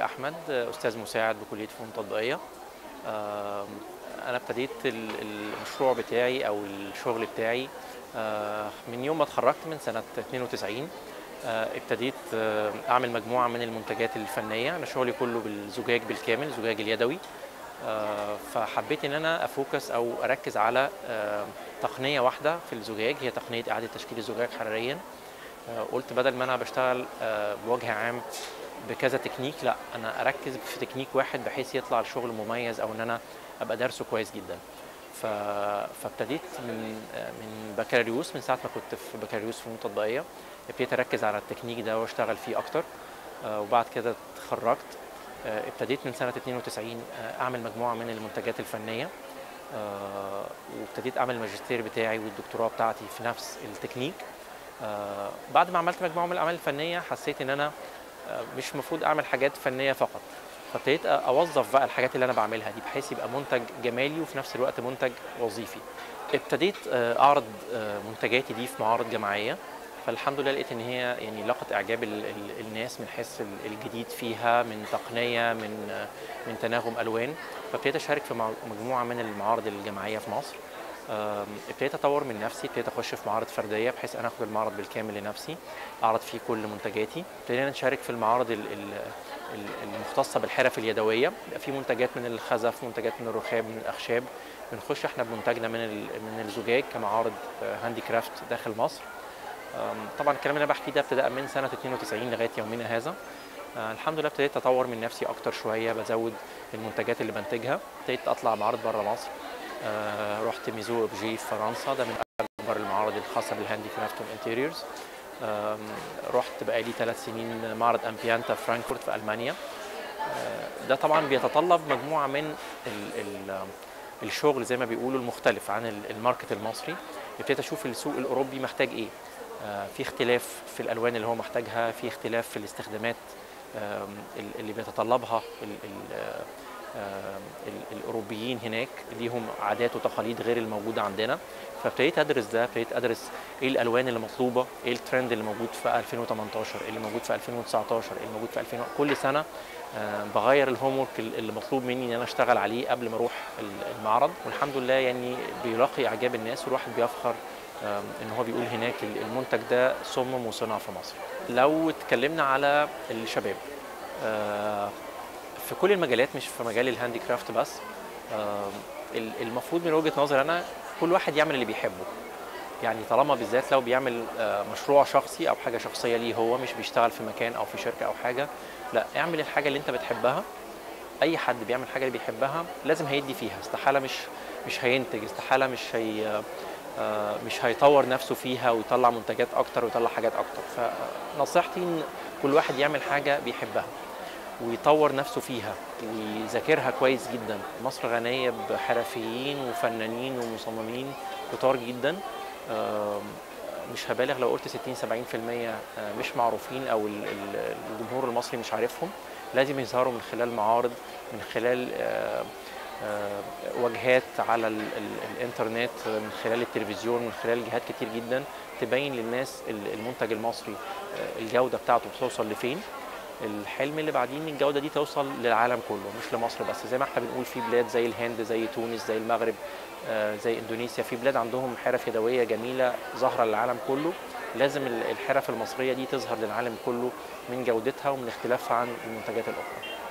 علي احمد استاذ مساعد بكليه فنون تطبيقيه آم، انا ابتديت ال- المشروع بتاعي او الشغل بتاعي آه، من يوم ما اتخرجت من سنه 92 آه، ابتديت آه، اعمل مجموعه من المنتجات الفنيه انا شغلي كله بالزجاج بالكامل الزجاج اليدوي آه، فحبيت ان انا افوكس او اركز على آه، تقنيه واحده في الزجاج هي تقنيه اعاده تشكيل الزجاج حراريا آه، قلت بدل ما انا بشتغل آه، بوجه عام بكذا تكنيك لا انا اركز في تكنيك واحد بحيث يطلع الشغل مميز او ان انا ابقى دارسه كويس جدا ف... فابتديت من آه، من بكالوريوس من ساعه ما كنت في بكالوريوس فنون تطبيقيه ابتديت اركز على التكنيك ده واشتغل فيه اكتر آه، وبعد كده اتخرجت آه، ابتديت من سنه 92 آه، اعمل مجموعه من المنتجات الفنيه آه، وابتديت اعمل الماجستير بتاعي والدكتوراه بتاعتي في نفس التكنيك آه، بعد ما عملت مجموعه من الاعمال الفنيه حسيت ان انا آه، مش المفروض اعمل حاجات فنيه فقط فابتديت اوظف بقى الحاجات اللي انا بعملها دي بحيث يبقى منتج جمالي وفي نفس الوقت منتج وظيفي ابتديت آه، اعرض آه، منتجاتي دي في معارض جماعيه فالحمد لله لقيت ان هي يعني لقت اعجاب ال- ال- الناس من حيث ال- الجديد فيها من تقنيه من آه، من تناغم الوان فابتديت اشارك في مع- مجموعه من المعارض الجماعيه في مصر آم، ابتديت اطور من نفسي ابتديت اخش في معارض فرديه بحيث انا اخد المعرض بالكامل لنفسي اعرض فيه كل منتجاتي ابتدينا نشارك في المعارض ال- ال- ال- المختصه بالحرف اليدويه بيبقى في منتجات من الخزف منتجات من الرخام من الاخشاب بنخش احنا بمنتجنا من ال- من الزجاج كمعارض آه، هاندي كرافت داخل مصر آم، طبعا الكلام اللي انا بحكيه ده ابتداء من سنه 92 لغايه يومنا هذا آه، الحمد لله ابتديت اطور من نفسي اكتر شويه بزود المنتجات اللي بنتجها ابتديت اطلع معارض بره مصر آه، رحت ميزو اوبجي في فرنسا ده من اكبر المعارض الخاصه بالهاندي كرافت والانتيريورز آم، رحت بقالي ثلاث سنين معرض امبيانتا في فرانكفورت في المانيا آه، ده طبعا بيتطلب مجموعه من ال ال الشغل زي ما بيقولوا المختلف عن ال- الماركت المصري ابتديت اشوف السوق الاوروبي محتاج ايه آه، في اختلاف في الالوان اللي هو محتاجها في اختلاف في الاستخدامات آم، ال- اللي بيتطلبها ال- ال- آم، ال- الاوروبيين هناك ليهم عادات وتقاليد غير الموجوده عندنا فابتديت ادرس ده ابتديت ادرس ايه الالوان اللي مطلوبه ايه الترند اللي موجود في 2018 ايه اللي موجود في 2019 ايه اللي موجود في 2000 كل سنه آه، بغير الهوم ورك اللي مطلوب مني ان انا اشتغل عليه قبل ما اروح ال- المعرض والحمد لله يعني بيلاقي اعجاب الناس والواحد بيفخر آم، ان هو بيقول هناك ال- المنتج ده صمم وصنع في مصر لو اتكلمنا على الشباب آه، في كل المجالات مش في مجال الهاندي كرافت بس آم، ال- المفروض من وجهه نظري انا كل واحد يعمل اللي بيحبه يعني طالما بالذات لو بيعمل آه، مشروع شخصي او حاجه شخصيه ليه هو مش بيشتغل في مكان او في شركه او حاجه لا اعمل الحاجه اللي انت بتحبها اي حد بيعمل حاجه اللي بيحبها لازم هيدي فيها استحاله مش مش هينتج استحاله مش هي آه، مش هيطور نفسه فيها ويطلع منتجات اكتر ويطلع حاجات اكتر فنصيحتي ان كل واحد يعمل حاجه بيحبها ويطور نفسه فيها ويذاكرها كويس جدا مصر غنية بحرفيين وفنانين ومصممين كتار جدا آم، مش هبالغ لو قلت 60 70% آه، مش معروفين او ال- ال- الجمهور المصري مش عارفهم لازم يظهروا من خلال معارض من خلال آه، آه، واجهات على ال- ال- الانترنت من خلال التلفزيون من خلال جهات كتير جدا تبين للناس ال- المنتج المصري آه، الجودة بتاعته بتوصل لفين الحلم اللي بعدين إن الجوده دي توصل للعالم كله مش لمصر بس زي ما احنا بنقول في بلاد زي الهند زي تونس زي المغرب آه، زي اندونيسيا في بلاد عندهم حرف يدويه جميله ظاهره للعالم كله لازم ال- الحرف المصريه دي تظهر للعالم كله من جودتها ومن اختلافها عن المنتجات الاخرى